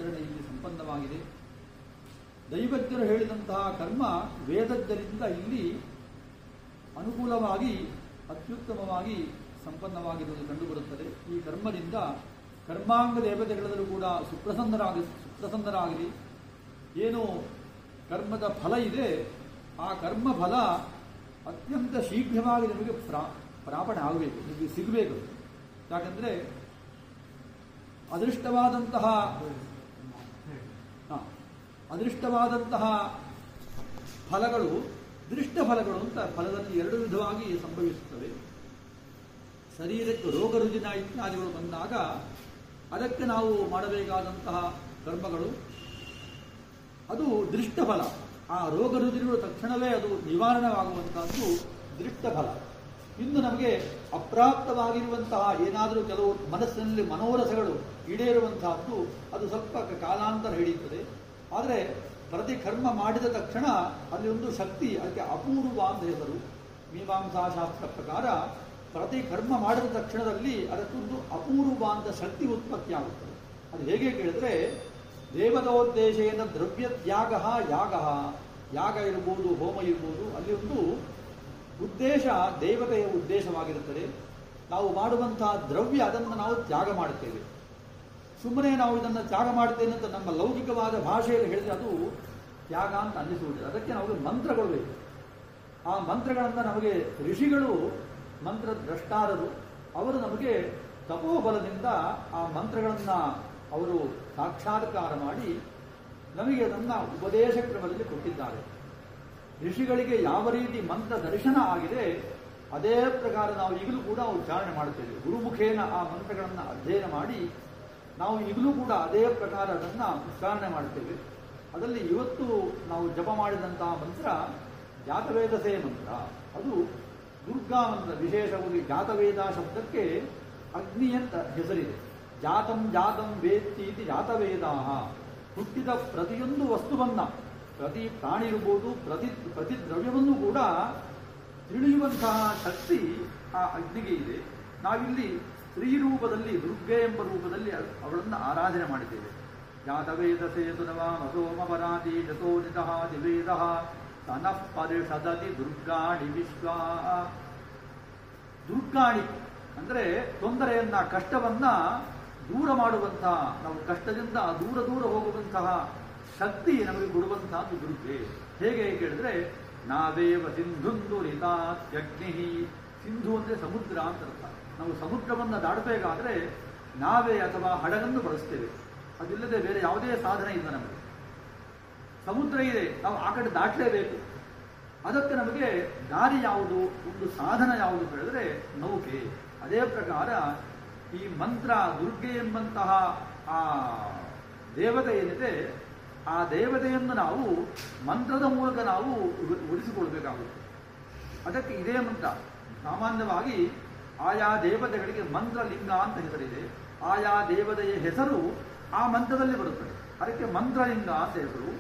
ಆಚರಣೆ ಇಲ್ಲಿ ಸಂಪನ್ನವಾಗಿದೆ ದೈವಜ್ಞರು ಹೇಳಿದಂತಹ ಕರ್ಮ ವೇದಜ್ಞರಿಂದ ಇಲ್ಲಿ ಅನುಕೂಲವಾಗಿ ಅತ್ಯುತ್ತಮವಾಗಿ ಸಂಪನ್ನವಾಗಿರುವುದು ಕಂಡುಬರುತ್ತದೆ ಈ ಕರ್ಮದಿಂದ ಕರ್ಮಾಂಗ ದೇವತೆಗಳಲ್ಲೂ ಕೂಡ ಸುಪ್ರಸನ್ನರಾಗಿ ಸುಪ್ರಸನ್ನರಾಗಲಿ ಏನು ಕರ್ಮದ ಫಲ ಇದೆ ಆ ಕರ್ಮ ಫಲ ಅತ್ಯಂತ ಶೀಘ್ರವಾಗಿ ನಿಮಗೆ ಪ್ರಾ ಪ್ರಾಪಣೆ ಆಗಬೇಕು ನಿಮಗೆ ಸಿಗಬೇಕು ಯಾಕಂದರೆ ಅದೃಷ್ಟವಾದಂತಹ ಹಾ, ಅದೃಷ್ಟವಾದಂತಹ ಫಲಗಳು ದೃಷ್ಟ ಫಲಗಳು ಅಂತ ಫಲದಲ್ಲಿ ಎರಡು ವಿಧವಾಗಿ ಸಂಭವಿಸುತ್ತವೆ ಶರೀರಕ್ಕೆ ರೋಗ ರುಜಿನ ಇತ್ಯಾದಿಗಳು ಬಂದಾಗ ಅದಕ್ಕೆ ನಾವು ಮಾಡಬೇಕಾದಂತಹ ಕರ್ಮಗಳು ಅದು ದೃಷ್ಟ ಫಲ ಆ ರೋಗ ರುಜಿನಗಳು ತಕ್ಷಣವೇ ಅದು ನಿವಾರಣವಾಗುವಂತಹದ್ದು ದೃಷ್ಟ ಫಲ ಇನ್ನು ನಮಗೆ ಅಪ್ರಾಪ್ತವಾಗಿರುವಂತಹ ಏನಾದರೂ ಕೆಲವು ಮನಸ್ಸಿನಲ್ಲಿ ಮನೋರಸಗಳು ಈಡೇರುವಂತಹದ್ದು ಅದು ಸ್ವಲ್ಪ ಕಾಲಾಂತರ ಹಿಡಿಯುತ್ತದೆ ಆದರೆ ಪ್ರತಿ ಕರ್ಮ ಮಾಡಿದ ತಕ್ಷಣ ಅಲ್ಲಿ ಒಂದು ಶಕ್ತಿ ಅದಕ್ಕೆ ಅಪೂರ್ವ ಅಂತ ಹೆಸರು ಮೀಮಾಂಸಾ ಶಾಸ್ತ್ರ ಪ್ರಕಾರ ಪ್ರತಿ ಕರ್ಮ ಮಾಡಿದ ತಕ್ಷಣದಲ್ಲಿ ಅದಕ್ಕೊಂದು ಅಪೂರ್ವ ಅಂತ ಶಕ್ತಿ ಉತ್ಪತ್ತಿಯಾಗುತ್ತದೆ ಅದು ಹೇಗೆ ಕೇಳಿದ್ರೆ ದೇವದೋದ್ದೇಶೇನ ದ್ರವ್ಯ ತ್ಯಾಗ ಯಾಗ ಯಾಗ ಇರ್ಬೋದು ಹೋಮ ಇರ್ಬೋದು ಅಲ್ಲಿ ಒಂದು ಉದ್ದೇಶ ದೇವತೆಯ ಉದ್ದೇಶವಾಗಿರುತ್ತದೆ ನಾವು ಮಾಡುವಂತಹ ದ್ರವ್ಯ ಅದನ್ನು ನಾವು ತ್ಯಾಗ ಮಾಡುತ್ತೇವೆ ಸುಮ್ಮನೆ ನಾವು ಇದನ್ನು ತ್ಯಾಗ ಮಾಡ್ತೇನೆ ಅಂತ ನಮ್ಮ ಲೌಕಿಕವಾದ ಭಾಷೆಯಲ್ಲಿ ಹೇಳಿದ್ರೆ ಅದು ತ್ಯಾಗ ಅಂತ ಅನ್ನಿಸುವುದಿಲ್ಲ ಅದಕ್ಕೆ ನಮಗೆ ಮಂತ್ರಗಳು ಬೇಕು ಆ ಮಂತ್ರಗಳನ್ನು ನಮಗೆ ಋಷಿಗಳು ಮಂತ್ರ ದ್ರಷ್ಟಾರರು ಅವರು ನಮಗೆ ತಪೋಬಲದಿಂದ ಆ ಮಂತ್ರಗಳನ್ನು ಅವರು ಸಾಕ್ಷಾತ್ಕಾರ ಮಾಡಿ ನಮಗೆ ಅದನ್ನು ಉಪದೇಶ ಕ್ರಮದಲ್ಲಿ ಕೊಟ್ಟಿದ್ದಾರೆ ಋಷಿಗಳಿಗೆ ಯಾವ ರೀತಿ ಮಂತ್ರ ದರ್ಶನ ಆಗಿದೆ ಅದೇ ಪ್ರಕಾರ ನಾವು ಈಗಲೂ ಕೂಡ ಉಚ್ಚಾರಣೆ ಮಾಡುತ್ತೇವೆ ಗುರುಮುಖೇನ ಆ ಮಂತ್ರಗಳನ್ನು ಅಧ್ಯಯನ ಮಾಡಿ ನಾವು ಈಗಲೂ ಕೂಡ ಅದೇ ಪ್ರಕಾರ ಅದನ್ನು ಉಚ್ಚಾರಣೆ ಮಾಡುತ್ತೇವೆ ಅದರಲ್ಲಿ ಇವತ್ತು ನಾವು ಜಪ ಮಾಡಿದಂತಹ ಮಂತ್ರ ಜಾತವೇದಸೇ ಮಂತ್ರ ಅದು ದುರ್ಗಾ ಮಂತ್ರ ವಿಶೇಷವಾಗಿ ಜಾತವೇದ ಶಬ್ದಕ್ಕೆ ಅಗ್ನಿ ಅಂತ ಹೆಸರಿದೆ ಜಾತಂ ಜಾತಂ ವೇತ್ತಿ ಇತಿ ಜಾತವೇದಾ ಹುಟ್ಟಿದ ಪ್ರತಿಯೊಂದು ವಸ್ತುವನ್ನ ಪ್ರತಿ ಪ್ರಾಣಿ ಇರ್ಬೋದು ಪ್ರತಿ ಪ್ರತಿ ದ್ರವ್ಯವನ್ನು ಕೂಡ ತಿಳಿಯುವಂತಹ ಶಕ್ತಿ ಆ ಅಗ್ನಿಗೆ ಇದೆ ನಾವಿಲ್ಲಿ ಸ್ತ್ರೀ ರೂಪದಲ್ಲಿ ದುರ್ಗೆ ಎಂಬ ರೂಪದಲ್ಲಿ ಅವಳನ್ನು ಆರಾಧನೆ ಮಾಡಿದ್ದೇವೆ ಜಾತವೇದ ಸೇತುನವ ಮಸೋಮಪರಾತಿ ಜತೋ ನಿತಃ ದಿವೇದ ತನಃ ಪರಿಷದತಿ ದುರ್ಗಾಣಿ ವಿಶ್ವ ದುರ್ಗಾಣಿ ಅಂದ್ರೆ ತೊಂದರೆಯನ್ನ ಕಷ್ಟವನ್ನ ದೂರ ಮಾಡುವಂತಹ ನಾವು ಕಷ್ಟದಿಂದ ದೂರ ದೂರ ಹೋಗುವಂತಹ ಶಕ್ತಿ ನಮಗೆ ಕೊಡುವಂತಹದ್ದು ದುರ್ಗೆ ಹೇಗೆ ಕೇಳಿದ್ರೆ ನಾವೇವ ಸಿಂಧುಂದು ರಿತಾತ್ಯಗ್ನಿ ಸಿಂಧು ಅಂದ್ರೆ ಸಮುದ್ರ ಅಂತ ಅರ್ಥ ನಾವು ಸಮುದ್ರವನ್ನು ದಾಟಬೇಕಾದ್ರೆ ನಾವೇ ಅಥವಾ ಹಡಗನ್ನು ಬಳಸ್ತೇವೆ ಅದಿಲ್ಲದೆ ಬೇರೆ ಯಾವುದೇ ಸಾಧನೆ ಇಲ್ಲ ನಮಗೆ ಸಮುದ್ರ ಇದೆ ನಾವು ಆ ಕಡೆ ದಾಟಲೇಬೇಕು ಅದಕ್ಕೆ ನಮಗೆ ದಾರಿ ಯಾವುದು ಒಂದು ಸಾಧನ ಯಾವುದು ಹೇಳಿದ್ರೆ ನೌಕೆ ಅದೇ ಪ್ರಕಾರ ಈ ಮಂತ್ರ ದುರ್ಗೆ ಎಂಬಂತಹ ಆ ದೇವತೆ ಏನಿದೆ ಆ ದೇವತೆಯನ್ನು ನಾವು ಮಂತ್ರದ ಮೂಲಕ ನಾವು ಉ- ಉಳಿಸಿಕೊಳ್ಬೇಕಾಗುತ್ತೆ ಅದಕ್ಕೆ ಇದೇ ಮಂತ್ರ ಸಾಮಾನ್ಯವಾಗಿ ಆಯಾ ದೇವತೆಗಳಿಗೆ ಮಂತ್ರಲಿಂಗ ಅಂತ ಹೆಸರಿದೆ ಆಯಾ ದೇವತೆಯ ಹೆಸರು ಆ ಮಂತ್ರದಲ್ಲಿ ಬರುತ್ತದೆ ಅದಕ್ಕೆ ಮಂತ್ರಲಿಂಗ ಅಂತ ಹೆಸರು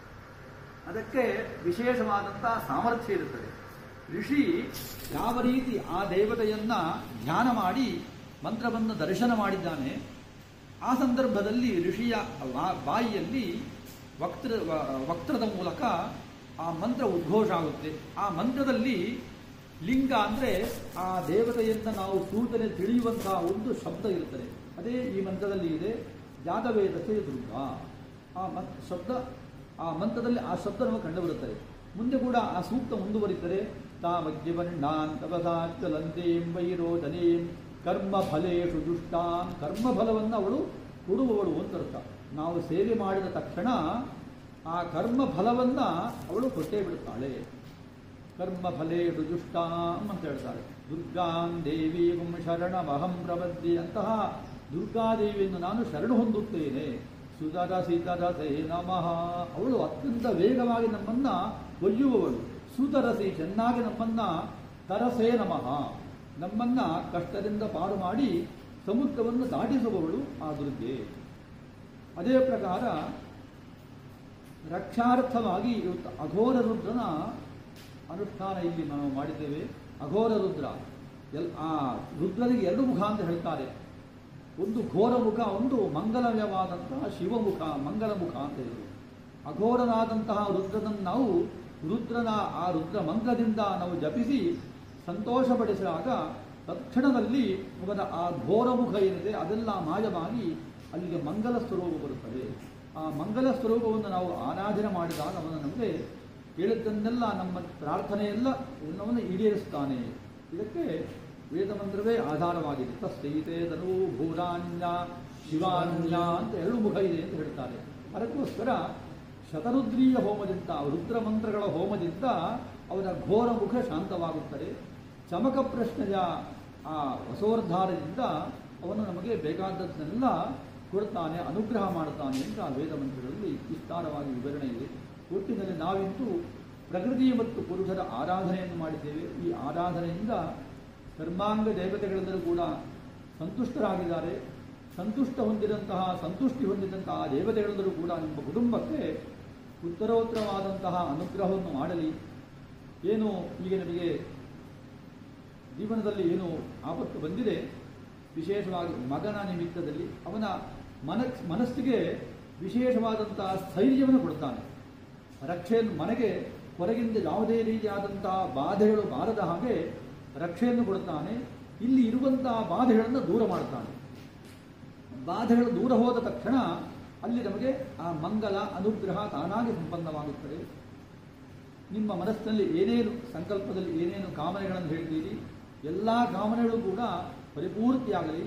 ಅದಕ್ಕೆ ವಿಶೇಷವಾದಂತಹ ಸಾಮರ್ಥ್ಯ ಇರುತ್ತದೆ ಋಷಿ ಯಾವ ರೀತಿ ಆ ದೇವತೆಯನ್ನ ಧ್ಯಾನ ಮಾಡಿ ಮಂತ್ರವನ್ನು ದರ್ಶನ ಮಾಡಿದ್ದಾನೆ ಆ ಸಂದರ್ಭದಲ್ಲಿ ಋಷಿಯ ವಾ- ಬಾಯಿಯಲ್ಲಿ ವಕ್ತ್ರ ವ- ವಕ್ತ್ರದ ಮೂಲಕ ಆ ಮಂತ್ರ ಉದ್ಘೋಷ ಆಗುತ್ತೆ ಆ ಮಂತ್ರದಲ್ಲಿ ಲಿಂಗ ಅಂದ್ರೆ ಆ ದೇವತೆಯಿಂದ ನಾವು ಸೂಚನೆ ತಿಳಿಯುವಂತಹ ಒಂದು ಶಬ್ದ ಇರುತ್ತದೆ ಅದೇ ಈ ಮಂತ್ರದಲ್ಲಿ ಇದೆ ಜಾತವೇದತೆ ದುರ್ಗ ಆ ಮನ್ ಶಬ್ದ ಆ ಮಂತ್ರದಲ್ಲಿ ಆ ಶಬ್ದ ನಮಗೆ ಕಂಡುಬರುತ್ತದೆ ಮುಂದೆ ಕೂಡ ಆ ಸೂಕ್ತ ಮುಂದುವರಿತಾರೆ ತಾಮಜ್ಞಾನ್ ತಪಸಾಚಲಂತೇಂ ವೈರೋಧನೇಂ ಕರ್ಮ ಫಲೇಶು ದುಷ್ಟಾನ್ ಕರ್ಮ ಫಲವನ್ನು ಅವಳು ಕೊಡುವವಳು ಅಂತ ಅರ್ಥ ನಾವು ಸೇವೆ ಮಾಡಿದ ತಕ್ಷಣ ಆ ಕರ್ಮ ಫಲವನ್ನ ಅವಳು ಕೊಟ್ಟೇ ಬಿಡುತ್ತಾಳೆ ಕರ್ಮ ಫಲೇಶು ದುಷ್ಟಾಂ ಅಂತ ಹೇಳ್ತಾರೆ ದುರ್ಗಾಂ ದೇವೀಂ ಶರಣಮಹಂ ಪ್ರಬದ್ಧಿ ಅಂತಹ ದುರ್ಗಾದೇವಿಯನ್ನು ನಾನು ಶರಣ ಹೊಂದುತ್ತೇನೆ ಸುಧರ ಸಿತರಸೆ ನಮಃ ಅವಳು ಅತ್ಯಂತ ವೇಗವಾಗಿ ನಮ್ಮನ್ನ ಒಯ್ಯುವವಳು ಸುತರಸಿ ಚೆನ್ನಾಗಿ ನಮ್ಮನ್ನ ತರಸೇ ನಮಃ ನಮ್ಮನ್ನ ಕಷ್ಟದಿಂದ ಪಾರು ಮಾಡಿ ಸಮುದ್ರವನ್ನು ದಾಟಿಸುವವಳು ಆ ದುರ್ಗೆ ಅದೇ ಪ್ರಕಾರ ರಕ್ಷಾರ್ಥವಾಗಿ ಇವತ್ತು ಅಘೋರ ರುದ್ರನ ಅನುಷ್ಠಾನ ಇಲ್ಲಿ ನಾವು ಮಾಡಿದ್ದೇವೆ ಅಘೋರ ರುದ್ರ ಎಲ್ ಆ ರುದ್ರನಿಗೆ ಎರಡು ಮುಖ ಅಂತ ಹೇಳ್ತಾರೆ ಒಂದು ಘೋರ ಮುಖ ಒಂದು ಮಂಗಲಮಯವಾದಂತಹ ಶಿವಮುಖ ಮಂಗಲ ಮುಖ ಅಂತ ಹೇಳಿ ಅಘೋರನಾದಂತಹ ರುದ್ರನನ್ನು ನಾವು ರುದ್ರನ ಆ ರುದ್ರ ಮಂತ್ರದಿಂದ ನಾವು ಜಪಿಸಿ ಸಂತೋಷಪಡಿಸಿದಾಗ ತಕ್ಷಣದಲ್ಲಿ ಅವನ ಆ ಘೋರ ಮುಖ ಏನಿದೆ ಅದೆಲ್ಲ ಮಾಯವಾಗಿ ಅಲ್ಲಿಗೆ ಮಂಗಲ ಸ್ವರೂಪ ಬರುತ್ತದೆ ಆ ಮಂಗಲ ಸ್ವರೂಪವನ್ನು ನಾವು ಆರಾಧನೆ ಮಾಡಿದಾಗ ಅವನು ನಮಗೆ ಕೇಳಿದ್ದನ್ನೆಲ್ಲ ನಮ್ಮ ಪ್ರಾರ್ಥನೆಯೆಲ್ಲ ಎಲ್ಲವನ್ನು ಈಡೇರಿಸ್ತಾನೆ ಇದಕ್ಕೆ ವೇದ ಮಂತ್ರವೇ ಆಧಾರವಾಗಿದೆ ತಸ್ಸೈತೆ ಧನು ಭೂರಾನ್ಯ ಶಿವಾನ್ಯ ಅಂತ ಎರಡು ಮುಖ ಇದೆ ಅಂತ ಹೇಳ್ತಾರೆ ಅದಕ್ಕೋಸ್ಕರ ಶತರುದ್ರೀಯ ಹೋಮದಿಂದ ರುದ್ರ ಮಂತ್ರಗಳ ಹೋಮದಿಂದ ಅವರ ಘೋರ ಮುಖ ಶಾಂತವಾಗುತ್ತದೆ ಚಮಕ ಪ್ರಶ್ನೆಯ ಆ ವಸೋರ್ಧಾರದಿಂದ ಅವನು ನಮಗೆ ಬೇಕಾದದ್ದನ್ನೆಲ್ಲ ಕೊಡ್ತಾನೆ ಅನುಗ್ರಹ ಮಾಡ್ತಾನೆ ಅಂತ ಆ ವೇದ ಮಂತ್ರಗಳಲ್ಲಿ ವಿಸ್ತಾರವಾಗಿ ವಿವರಣೆ ಇದೆ ಒಟ್ಟಿನಲ್ಲಿ ನಾವಿಂತೂ ಪ್ರಕೃತಿ ಮತ್ತು ಪುರುಷರ ಆರಾಧನೆಯನ್ನು ಮಾಡಿದ್ದೇವೆ ಈ ಆರಾಧನೆಯಿಂದ ಕರ್ಮಾಂಗ ದೇವತೆಗಳೆಲ್ಲರೂ ಕೂಡ ಸಂತುಷ್ಟರಾಗಿದ್ದಾರೆ ಸಂತುಷ್ಟ ಹೊಂದಿದಂತಹ ಸಂತುಷ್ಟಿ ಹೊಂದಿದಂತಹ ಆ ದೇವತೆಗಳೆಲ್ಲರೂ ಕೂಡ ನಿಮ್ಮ ಕುಟುಂಬಕ್ಕೆ ಉತ್ತರೋತ್ತರವಾದಂತಹ ಅನುಗ್ರಹವನ್ನು ಮಾಡಲಿ ಏನು ಈಗ ನಮಗೆ ಜೀವನದಲ್ಲಿ ಏನು ಆಪತ್ತು ಬಂದಿದೆ ವಿಶೇಷವಾಗಿ ಮಗನ ನಿಮಿತ್ತದಲ್ಲಿ ಅವನ ಮನ ಮನಸ್ಸಿಗೆ ವಿಶೇಷವಾದಂತಹ ಸ್ಥೈರ್ಯವನ್ನು ಕೊಡ್ತಾನೆ ರಕ್ಷೆಯನ್ನು ಮನೆಗೆ ಹೊರಗಿಂದ ಯಾವುದೇ ರೀತಿಯಾದಂತಹ ಬಾಧೆಗಳು ಬಾರದ ಹಾಗೆ ರಕ್ಷೆಯನ್ನು ಕೊಡುತ್ತಾನೆ ಇಲ್ಲಿ ಇರುವಂತಹ ಬಾಧೆಗಳನ್ನು ದೂರ ಮಾಡ್ತಾನೆ ಬಾಧೆಗಳು ದೂರ ಹೋದ ತಕ್ಷಣ ಅಲ್ಲಿ ನಮಗೆ ಆ ಮಂಗಲ ಅನುಗ್ರಹ ತಾನಾಗಿ ಸಂಪನ್ನವಾಗುತ್ತದೆ ನಿಮ್ಮ ಮನಸ್ಸಿನಲ್ಲಿ ಏನೇನು ಸಂಕಲ್ಪದಲ್ಲಿ ಏನೇನು ಕಾಮನೆಗಳನ್ನು ಹೇಳ್ತೀರಿ ಎಲ್ಲ ಕಾಮನೆಗಳು ಕೂಡ ಪರಿಪೂರ್ತಿಯಾಗಲಿ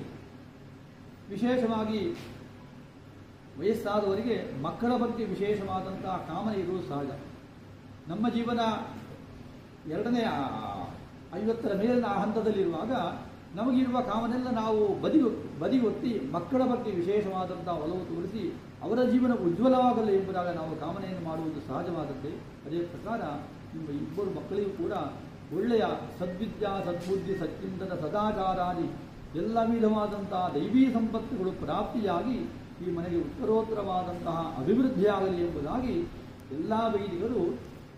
ವಿಶೇಷವಾಗಿ ವಯಸ್ಸಾದವರಿಗೆ ಮಕ್ಕಳ ಬಗ್ಗೆ ವಿಶೇಷವಾದಂತಹ ಕಾಮನೆ ಇರುವುದು ಸಹಜ ನಮ್ಮ ಜೀವನ ಎರಡನೇ ಆ- ಐವತ್ತರ ಮೇಲಿನ ಆ ಹಂತದಲ್ಲಿರುವಾಗ ನಮಗಿರುವ ಕಾಮನೆಲ್ಲ ನಾವು ಬದಿ ಬದಿಗೊತ್ತಿ ಮಕ್ಕಳ ಬಗ್ಗೆ ವಿಶೇಷವಾದಂತಹ ಒಲವು ತೋರಿಸಿ ಅವರ ಜೀವನ ಉಜ್ವಲವಾಗಲಿ ಎಂಬುದಾಗಿ ನಾವು ಕಾಮನೆಯನ್ನು ಮಾಡುವುದು ಸಹಜವಾದದ್ದೇ ಅದೇ ಪ್ರಕಾರ ನಿಮ್ಮ ಇಬ್ಬರು ಮಕ್ಕಳಿಗೂ ಕೂಡ ಒಳ್ಳೆಯ ಸದ್ವಿದ್ಯಾ ಸದ್ಬುದ್ಧಿ ಸಚ್ಚಿಂತನ ಸದಾಚಾರಾದಿ ಎಲ್ಲ ವಿಧವಾದಂತಹ ದೈವೀ ಸಂಪತ್ತುಗಳು ಪ್ರಾಪ್ತಿಯಾಗಿ ಈ ಮನೆಗೆ ಉತ್ತರೋತ್ತರವಾದಂತಹ ಅಭಿವೃದ್ಧಿಯಾಗಲಿ ಎಂಬುದಾಗಿ ಎಲ್ಲ ವೈದಿಕರು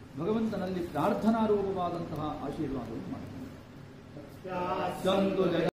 ಭಗವಂತನಲ್ಲಿ ಪ್ರಾರ್ಥನಾ ರೂಪವಾದಂತಹ ಆಶೀರ್ವಾದವನ್ನು ಮಾಡ್ತಾರೆ ಸಂತು ಜಗ